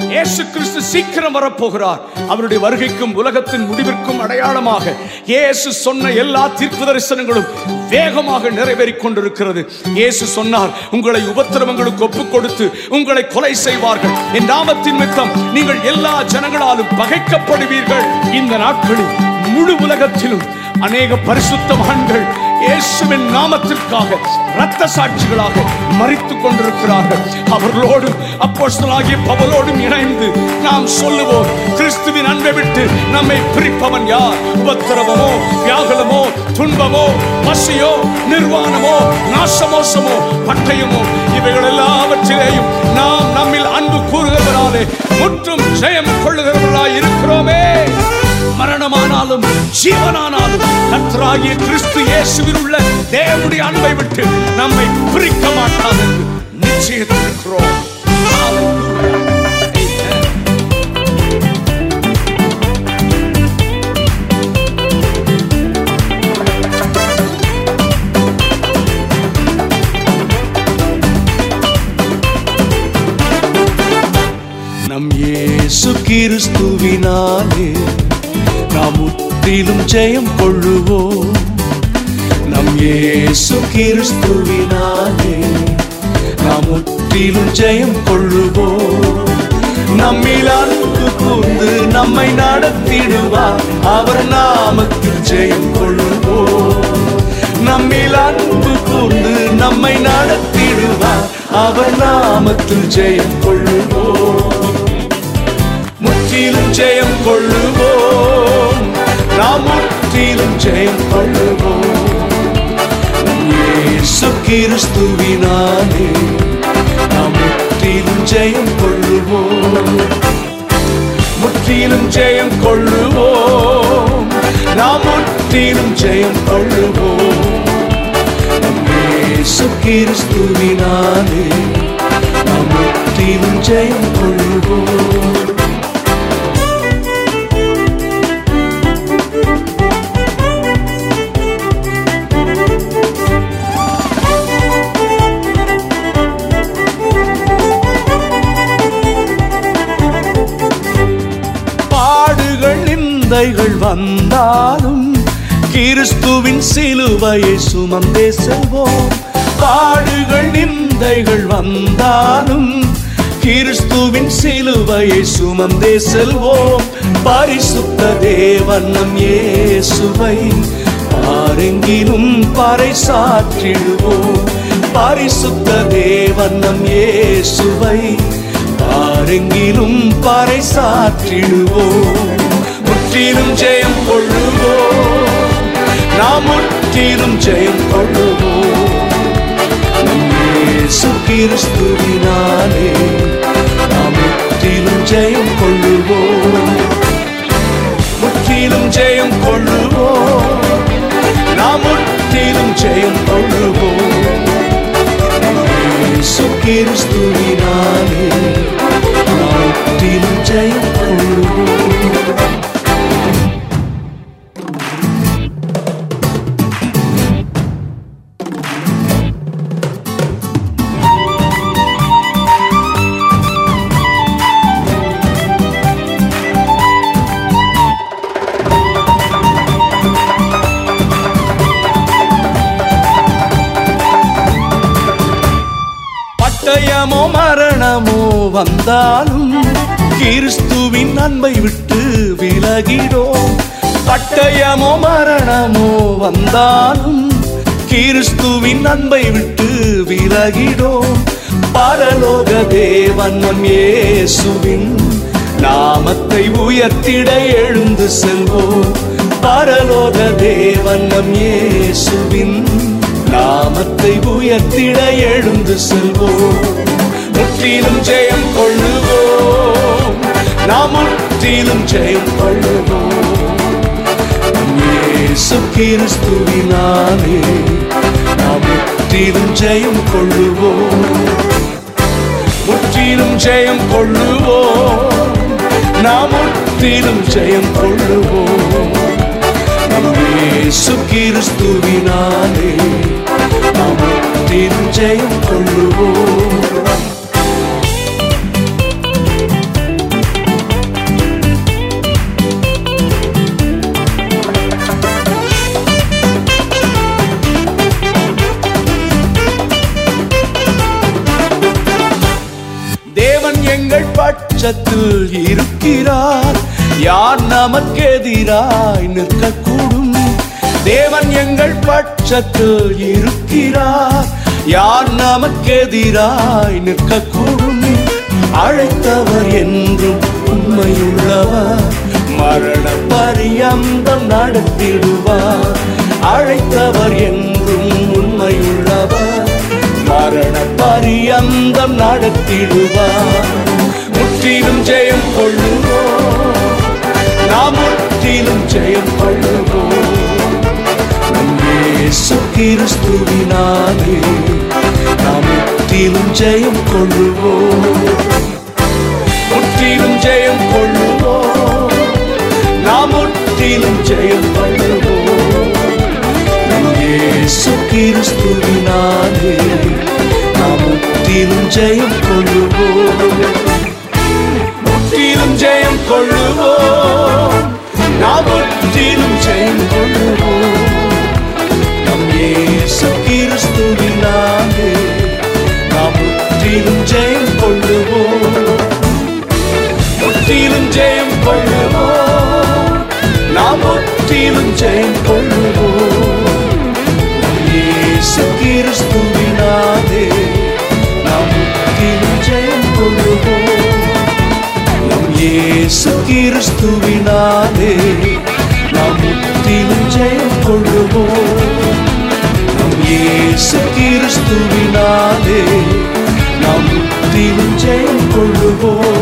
இயேசு கிறிஸ்து சீக்கிரம் வரப்போகிறார் அவருடைய வருகைக்கும் உலகத்தின் முடிவிற்கும் அடையாளமாக இயேசு சொன்ன எல்லா தீர்க்கு தரிசனங்களும் வேகமாக நிறைவேறிக் கொண்டிருக்கிறது இயேசு சொன்னார் உங்களை உபத்திரவங்களுக்கு ஒப்புக் கொடுத்து உங்களை கொலை செய்வார்கள் என் நாமத்தின் மித்தம் நீங்கள் எல்லா ஜனங்களாலும் பகைக்கப்படுவீர்கள் இந்த நாட்களில் முழு உலகத்திலும் அநேக பரிசுத்தவான்கள் இயேசுவின் நாமத்திற்காக இரத்த சாட்சிகளாக மறித்துக் கொண்டிருக்கிறார்கள் அவர்களோடும் அப்போஸ்தலனாகிய பவுலோடும் இணைந்து நாம் சொல்லுவோம் கிறிஸ்துவின் அன்பை விட்டு நம்மை பிரிப்பவன் யார் உபத்திரவமோ வியாகுலமோ துன்பமோ பசியோ நிர்வாணமோ நாசமோசமோ பட்டயமோ இவைகள் எல்லாவற்றிலேயும் நாம் நம்மில் அன்பு கூறுகிறவராலே முற்றும் ஜெயம் கொள்ளுகிறவர்களாய் இருக்கிறோமே மரணமானாலும் ஜீவனானாலும் கர்த்தராகிய கிறிஸ்து இயேசுவில் உள்ள தேவனுடைய அன்பை விட்டு நம்மை பிரிக்க மாட்டாது என்று நிச்சயித்திருக்கிறோம் Hallelujah. Amen. நம் இயேசு கிறிஸ்துவினாலே நாம் முற்றிலும் ஜெயம் கொள்ளுவோம் நம் இயேசு கிறிஸ்துவினாலே நாம் முற்றிலும் ஜெயம் கொள்ளுவோம் நம்மில் அன்பு கூர்ந்து நம்மை நடத்திடுவார் அவர் நாமத்தில் ஜெயம் கொள்ளுவோம் நம்மில் அன்பு கூர்ந்து நம்மை நடத்திடுவார் அவர் நாமத்தில் ஜெயம் கொள்ளுவோம் முற்றிலும் ஜெயம் கொள்ளுவோம் நாம் முற்றிலும் ஜெயம் கொள்ளுவோம் இயேசு கிறிஸ்துவினாலே நாம் முற்றிலும் ஜெயம் கொள்ளுவோம் முற்றிலும் ஜெயம் கொள்ளுவோம் நாம் முற்றிலும் ஜெயம் கொள்ளுவோம் இயேசு கிறிஸ்துவினாலே நாம் முற்றிலும் ஜெயம் கொள்ளுவோம் பாடுகள் நிந்தைகள் வந்தாலும் கிறிஸ்துவின் சிலுவையை சுமந்தே செல்வோம் பாடுகள் நிந்தைகள் வந்தாலும் கிறிஸ்துவின் சிலுவையை சுமந்தே செல்வோம் பரிசுத்த தேவன் நம் இயேசுவை பாரெங்கிலும் பறை சாற்றிடுவோம் பரிசுத்த தேவன் நம் இயேசுவை பாரெங்கிலும் பறை சாற்றிடுவோம் முற்றிலும் ஜெயம் கொள்ளுவோம் நாம் முற்றிலும் ஜெயம் கொள்ளுவோம் நம் இயேசு கிறிஸ்துவினாலே நாம் முற்றிலும் ஜெயம் கொள்ளுவோம் முற்றிலும் ஜெயம் கொள்ளுவோம் நாம் முற்றிலும் ஜெயம் கொள்ளுவோம் இயேசு கிறிஸ்துவினாலே நாம் முற்றிலும் ஜெயம் கொள்ளுவோம் பட்டயமோ மரணமோ வந்தாலும் கிறிஸ்துவின் அன்பை விட்டு விலகிடோம் பட்டயமோ மரணமோ வந்தாலும் கிறிஸ்துவின் அன்பை விட்டு விலகிடோம் பரலோக தேவன் நம் இயேசுவின் நாமத்தை உயர்த்திட எழுந்து செல்வோம் பரலோக தேவன் நம் இயேசுவின் நாமத்தை உயர்த்திட எழுந்து செல்வோம் முற்றிலும் ஜெயம் கொள்ளுவோம் நாம் முற்றிலும் ஜெயம் கொள்ளுவோம் நம் இயேசு கிறிஸ்துவினாலே நாம் முற்றிலும் ஜெயம் கொள்ளுவோம் முற்றிலும் ஜெயம் கொள்ளுவோம் நாம் முற்றிலும் ஜெயம் கொள்ளுவோம் நம் இயேசு கிறிஸ்துவினாலே நாம் முற்றிலும் ஜெயம் கொள்ளுவோம் எங்கள் பட்சத்தில் இருக்கிறார் யார் நமக்கு எதிராய் நிற்கக்கூடும் தேவன் எங்கள் பட்சத்தில் இருக்கிறார் யார் நமக்கு எதிராய் நிற்கக்கூடும் அழைத்தவர் என்றும் உண்மையுள்ளவர் மரண பரியந்தம் நடத்திடுவார் அழைத்தவர் என்றும் உண்மையுள்ளவர் மரண பரியந்தம் நடத்திடுவார் முற்றிலும் ஜெயம் கொள்ளுவோம் நாம் முற்றிலும் ஜெயம் கொள்ளுவோம் நம் இயேசு கிறிஸ்துவினாலே நாம் முற்றிலும் ஜெயம் கொள்ளுவோம் முற்றிலும் ஜெயம் கொள்ளுவோம் நாம் முற்றிலும் ஜெயம் கொள்ளுவோம் நம் இயேசு கிறிஸ்துவினாலே நாம் முற்றிலும் ஜெயம் கொள்ளுவோம் முற்றிலும் ஜெயம் கொள்ளுவோம் நாம் முற்றிலும் ஜெயம் கொள்ளுவோம் நம் இயேசு கிறிஸ்துவினாலே நாம் முற்றிலும் ஜெயம் கொள்ளுவோம் முற்றிலும் ஜெயம் கொள்ளுவோம் நாம் முற்றிலும் ஜெயம் கொள்ளுவோம் நம் இயேசு கிறிஸ்துவினாலே நாம் முற்றிலும் ஜெயம் கொள்ளுவோம் நம் இயேசு கிறிஸ்துவினாலே நாம் முற்றிலும் ஜெயம் கொள்ளுவோம் நம் இயேசு கிறிஸ்துவினாலே நாம் முற்றிலும் ஜெயம் கொள்ளுவோம்